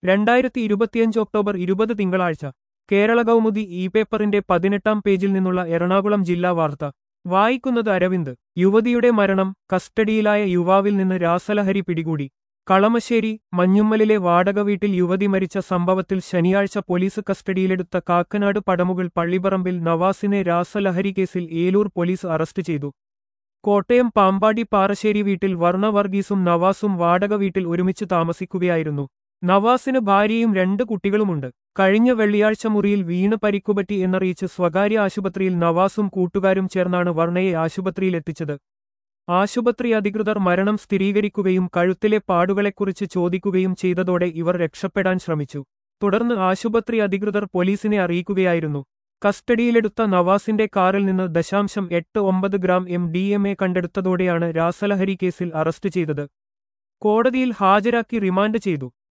രണ്ടായിരത്തി ഇരുപത്തിയഞ്ച് ഒക്ടോബർ ഇരുപത് തിങ്കളാഴ്ച കേരള കൗമുദി ഇ പേപ്പറിന്റെ പതിനെട്ടാം പേജിൽ നിന്നുള്ള എറണാകുളം ജില്ലാ വാർത്ത വായിക്കുന്നത് അരവിന്ദ് യുവതിയുടെ മരണം കസ്റ്റഡിയിലായ യുവാവിൽ നിന്ന് രാസലഹരി പിടികൂടി കളമശ്ശേരി മഞ്ഞുമ്മലിലെ വാടക വീട്ടിൽ യുവതി മരിച്ച സംഭവത്തിൽ ശനിയാഴ്ച പോലീസ് കസ്റ്റഡിയിലെടുത്ത കാക്കനാട് പടമുകൾ പള്ളിപ്പറമ്പിൽ നവാസിനെ രാസലഹരി കേസിൽ ഏലൂർ പോലീസ് അറസ്റ്റ് ചെയ്തു കോട്ടയം പാമ്പാടി പാറശ്ശേരി വീട്ടിൽ വർണ്ണ വർഗീസും നവാസും വാടക വീട്ടിൽ ഒരുമിച്ച് താമസിക്കുകയായിരുന്നു നവാസിന് ഭാര്യയും രണ്ട് കുട്ടികളുമുണ്ട് കഴിഞ്ഞ വെള്ളിയാഴ്ച മുറിയിൽ വീണ് പരിക്കുപറ്റി എന്നറിയിച്ച് സ്വകാര്യ ആശുപത്രിയിൽ നവാസും കൂട്ടുകാരും ചേർന്നാണ് വർണ്ണയെ ആശുപത്രിയിലെത്തിച്ചത് ആശുപത്രി അധികൃതർ മരണം സ്ഥിരീകരിക്കുകയും കഴുത്തിലെ പാടുകളെക്കുറിച്ച് ചോദിക്കുകയും ചെയ്തതോടെ ഇവർ രക്ഷപ്പെടാൻ ശ്രമിച്ചു തുടർന്ന് ആശുപത്രി അധികൃതർ പോലീസിനെ അറിയിക്കുകയായിരുന്നു കസ്റ്റഡിയിലെടുത്ത നവാസിന്റെ കാറിൽ നിന്ന് ദശാംശം എട്ട് ഒമ്പത് gram M D M A കണ്ടെടുത്തതോടെയാണ് രാസലഹരി കേസിൽ അറസ്റ്റ് ചെയ്തത് കോടതിയിൽ ഹാജരാക്കി റിമാൻഡ് ചെയ്തു